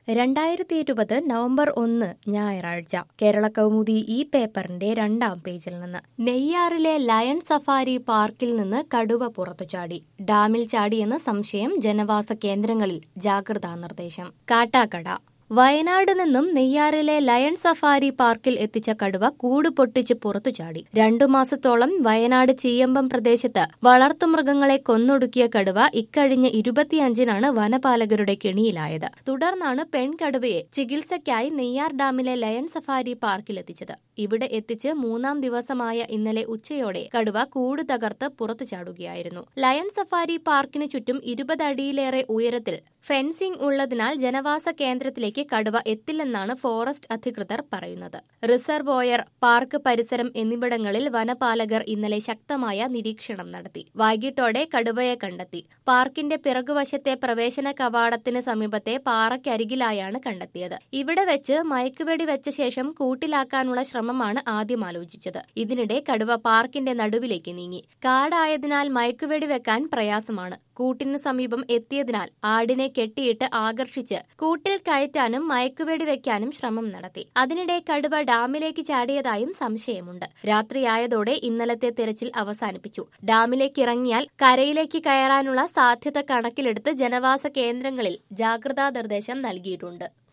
രണ്ടായിരത്തി ഇരുപത് നവംബർ ഒന്ന് ഞായറാഴ്ച കേരള കൗമുദി ഈ പേപ്പറിന്റെ രണ്ടാം പേജിൽ നിന്ന് നെയ്യാറിലെ ലയൺ സഫാരി പാർക്കിൽ നിന്ന് കടുവ പുറത്തു ചാടി ഡാമിൽ ചാടിയെന്ന് സംശയം ജനവാസ കേന്ദ്രങ്ങളിൽ ജാഗ്രതാ നിർദ്ദേശം കാട്ടാക്കട വയനാട് നിന്നും നെയ്യാറിലെ ലയൺ സഫാരി പാർക്കിൽ എത്തിച്ച കടുവ കൂട് പൊട്ടിച്ച് പുറത്തു ചാടി രണ്ടു മാസത്തോളം വയനാട് ചീയമ്പം പ്രദേശത്ത് വളർത്തുമൃഗങ്ങളെ കൊന്നൊടുക്കിയ കടുവ ഇക്കഴിഞ്ഞ ഇരുപത്തിയഞ്ചിനാണ് വനപാലകരുടെ കെണിയിലായത് തുടർന്നാണ് പെൺകടുവയെ ചികിത്സയ്ക്കായി നെയ്യാർ ഡാമിലെ ലയൺ സഫാരി പാർക്കിൽ എത്തിച്ചത് ഇവിടെ എത്തിച്ച് മൂന്നാം ദിവസമായ ഇന്നലെ ഉച്ചയോടെ കടുവ കൂട് തകർത്ത് പുറത്തു ചാടുകയായിരുന്നു ലയൺ സഫാരി പാർക്കിന് ചുറ്റും ഇരുപത് അടിയിലേറെ ഉയരത്തിൽ ഫെൻസിംഗ് ഉള്ളതിനാൽ ജനവാസ കേന്ദ്രത്തിലേക്ക് കടുവ എത്തില്ലെന്നാണ് ഫോറസ്റ്റ് അധികൃതർ പറയുന്നത് റിസർവോയർ പാർക്ക് പരിസരം എന്നിവിടങ്ങളിൽ വനപാലകർ ഇന്നലെ ശക്തമായ നിരീക്ഷണം നടത്തി വൈകിട്ടോടെ കടുവയെ കണ്ടെത്തി പാർക്കിന്റെ പിറകുവശത്തെ പ്രവേശന കവാടത്തിന് സമീപത്തെ പാറയ്ക്കരികിലായാണ് കണ്ടെത്തിയത് ഇവിടെ വെച്ച് മയക്കുവെടി വെച്ച ശേഷം കൂട്ടിലാക്കാനുള്ള ശ്രമമാണ് ആദ്യം ആലോചിച്ചത് ഇതിനിടെ കടുവ പാർക്കിന്റെ നടുവിലേക്ക് നീങ്ങി കാടായതിനാൽ മയക്കുവെടി വെക്കാൻ പ്രയാസമാണ് കൂട്ടിന് സമീപം എത്തിയതിനാൽ ആടിനെ കെട്ടിയിട്ട് ആകർഷിച്ച് കൂട്ടിൽ കയറ്റാനും മയക്കുവെടി വെക്കാനും ശ്രമം നടത്തി അതിനിടെ കടുവ ഡാമിലേക്ക് ചാടിയതായും സംശയമുണ്ട് രാത്രിയായതോടെ ഇന്നലത്തെ തിരച്ചിൽ അവസാനിപ്പിച്ചു ഡാമിലേക്ക് ഇറങ്ങിയാൽ കരയിലേക്ക് കയറാനുള്ള സാധ്യത കണക്കിലെടുത്ത് ജനവാസ കേന്ദ്രങ്ങളിൽ ജാഗ്രതാ നിർദ്ദേശം നൽകിയിട്ടുണ്ട്